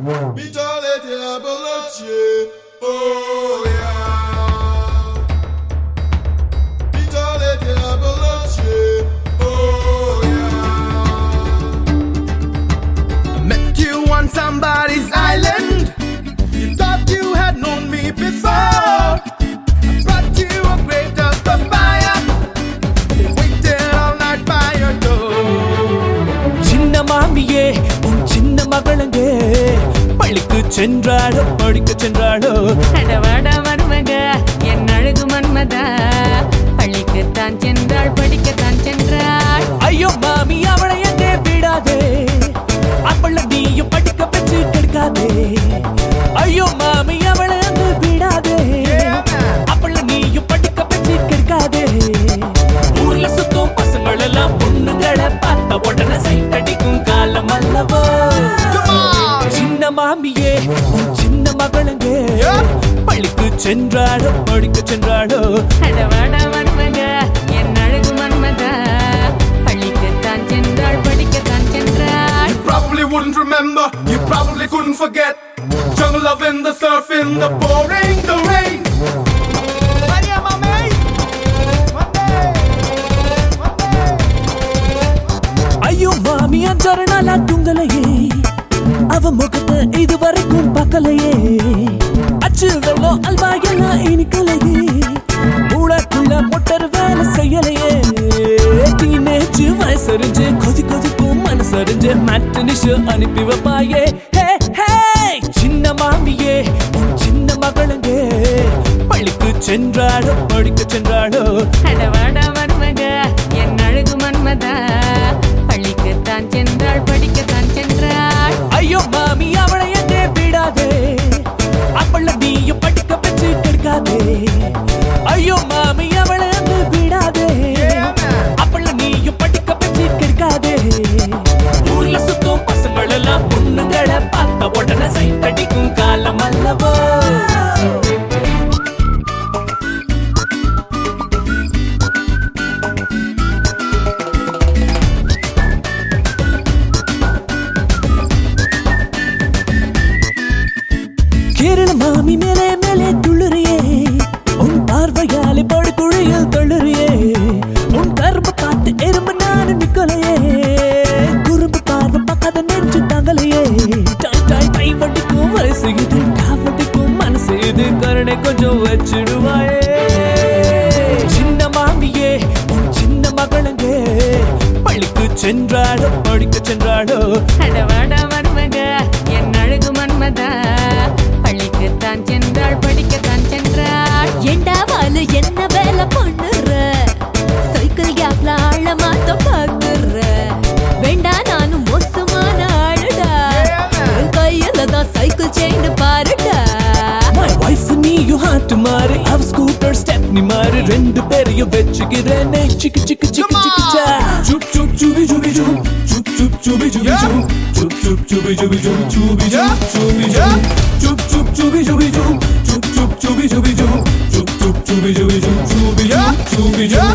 Vitale Diabologie. Oh yeah. Vitale Diabologie. Oh yeah. I met you on somebody's island. You thought you had known me before. I brought you a crate of papaya. They waited all night by your door. சின்ன மாமியே உன் சின்ன மகளங்கே பள்ளிக்கு சென்றாளோ படிக்க சென்றாளோ அடவாட மருமக என் அழகு மன்மதா பள்ளிக்குத்தான் சென்றாள் படிக்கத்தான் சென்றாள் ஐயோ மாமி அவளை எங்கே விடாதே அவள நீயும் படிக்க பெற்று கெடுக்காதே ஐயோ மாமி அவளை அங்கு விடாதே அவள நீயும் படிக்க பெற்று கெடுக்காதே ஊர்ல சுத்தும் பசங்கள் எல்லாம் பொண்ணுங்களை பார்த்த உடனே சைட் அடிக்கும் காலம் அல்லவோ சின்ன மாமியே உன் சின்ன மகளுங்கே பள்ளிக்கு சென்றாளோ படிக்க சென்றாளோ அடவாட மருமக என் அழகு மன்மதா பள்ளிக்குத்தான் சென்றாள் படிக்கத்தான் சென்றாள் probably wouldn't remember, you probably couldn't forget. Jungle loving, the surfing, the pouring, the rain. Maria, mami. One day, one day. ஐயோ மாமி அஞ்சாறு நாளா தூங்கலையே அவ முகத்தை இதுவரைக்கும் பார்க்கலையே அச்சு வெள்ளம் அல்வா எல்லாம் இனிக்கலையே மூளைக்குள்ள மொட்டர் வேலை செய்யலையே டீனேஜ் வயசறிஞ்சு கொதி கொதிக்கும் மனசறிஞ்சு மேட்டனிஷ் அனுப்பி வைப்பாயே ஹே ஹே சின்ன மாமியே உன் சின்ன மகளுங்கே பள்ளிக்கு சென்றாளோ படிக்க சென்றாளோ அடவாட மருமக என் அழகு மன்மதா பள்ளிக்குத்தான் சென்றாள் படிக்கத்தான் சென்றாள் ஐயோ மாமி அவளை எங்கே விடாதே அவள நீயும் படிக்க பெற்று கெடுக்காதே ஐயோ மாமி அவளை அங்கு விடாதே அவள நீயும் படிக்க பெற்று கெடுக்காதே ஊர்ல சுத்தும் பசங்கள் எல்லாம் பொண்ணுங்களை பார்த்த உடனே சைட் அடிக்கும் காலம் அல்லவோ கேரள மாமி மேலே மேலே துள்ளுறியே உன் பார்வையாலே போடு குழியில் தொழுறியே உன் கரும்பு பார்த்து எறும்பு நானும் நிக்கலையே குறும்பு பார்வை பார்க்காத நெஞ்சு தாங்கலையே டாய் டாய் கை வட்டிக்கும் வயசு இது காவட்டிக்கும் மனசு இது கருணை கொஞ்சம் வச்சிடுவாயே சின்ன மாமியே உன் சின்ன மகளுங்கே பள்ளிக்கு சென்றாளோ படிக்க சென்றாளோ அடவாட மருமக என் அழகு மன்மதா பள்ளிக்குத்தான் சென்றாள் படிக்கத்தான் சென்றாள் ஏண்டா வாலு என்ன வேலை பண்ணுற சைக்கிள் கேப்ல ஆழ மாத்த பாக்குற வேண்டா நானும் மோசமான ஆளுடா என் கையில தான் சைக்கிள் செயின் பாருடா My wife நீயும் ஹார்ட் மாறு அவ ஸ்கூட்டர் ஸ்டெப் நீ மாறு ரெண்டு பேரையும் வச்சுக்கிறேனே சிக்கு சிக்கு சிக்கு சிக்கு சா சுப் சுப் சுபி சுபி சுப் சுப் சுப் சுபி சுபி சுப் சுப் சுப் சுபி சுபி சுப் சுபி சுப் சுபி சுப் சுப் சுப் சுபி சுபி சுப் சுப் சுப் சுபி சுபி சுப் சுப் சுப் சுபி சுபி சுப் சுபி சுப் சுபி சுப்